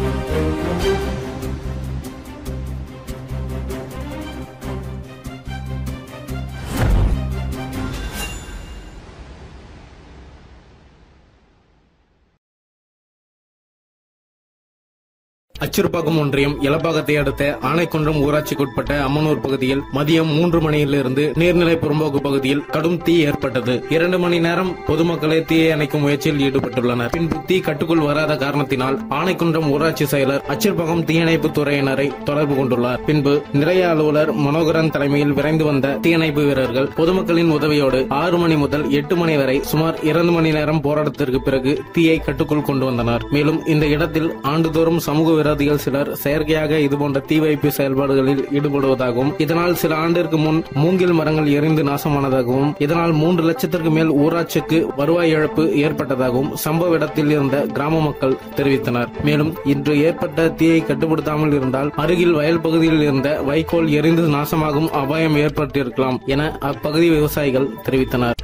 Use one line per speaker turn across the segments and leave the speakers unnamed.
அச்சிறுபாக்கம் ஒன்றியம் எலப்பாக்கத்தை அடுத்த ஆனைக்குன்றம் ஊராட்சிக்குட்பட்ட அம்மனூர் பகுதியில் மதியம் மூன்று மணியிலிருந்து நீர்நிலை புறம்போக்கு பகுதியில் கடும் தீ ஏற்பட்டது இரண்டு மணி நேரம் பொதுமக்களே தீயை அணைக்கும் முயற்சியில் ஈடுபட்டுள்ளனர் பின்பு தீ கட்டுக்குள் வராத காரணத்தினால் ஆனைக்குன்றம் ஊராட்சி செயலர் அச்சிறுபாக்கம் தீயணைப்பு துறையினரை தொடர்பு கொண்டுள்ளார் பின்பு நிலைய அலுவலர் மனோகரன் தலைமையில் விரைந்து வந்த தீயணைப்பு வீரர்கள் பொதுமக்களின் உதவியோடு ஆறு மணி முதல் எட்டு மணி வரை சுமார் இரண்டு மணி நேரம் போராட்டத்திற்கு பிறகு தீயை கட்டுக்குள் கொண்டு வந்தனர் மேலும் இந்த இடத்தில் ஆண்டுதோறும் சமூக விரோதிகள் சிலர் செயற்கையாக இதுபோன்ற தீ வைப்பு செயல்பாடுகளில் ஈடுபடுவதாகவும் இதனால் சில ஆண்டிற்கு முன் மூங்கில் மரங்கள் எரிந்து நாசமானதாகவும் இதனால் மூன்று லட்சத்திற்கு மேல் ஊராட்சிக்கு வருவாய் இழப்பு ஏற்பட்டதாகவும் சம்பவ இடத்தில் இருந்த கிராம மக்கள் தெரிவித்தனர் மேலும் இன்று ஏற்பட்ட தீயை கட்டுப்படுத்தாமல் இருந்தால் அருகில் வயல் பகுதியில் இருந்த வைக்கோல் எரிந்து நாசமாகும் அபாயம் ஏற்பட்டிருக்கலாம் என அப்பகுதி விவசாயிகள் தெரிவித்தனர்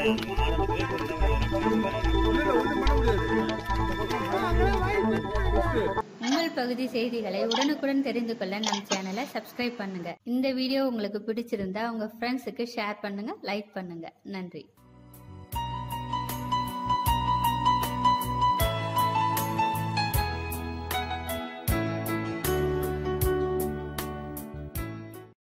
உங்கள் பகுதி செய்திகளை உடனுக்குடன் தெரிந்து கொள்ள நம் சேனலை சப்ஸ்கிரைப் பண்ணுங்க இந்த வீடியோ உங்களுக்கு பிடிச்சிருந்தா உங்க ஃப்ரெண்ட்ஸுக்கு ஷேர் பண்ணுங்க லைக் பண்ணுங்க நன்றி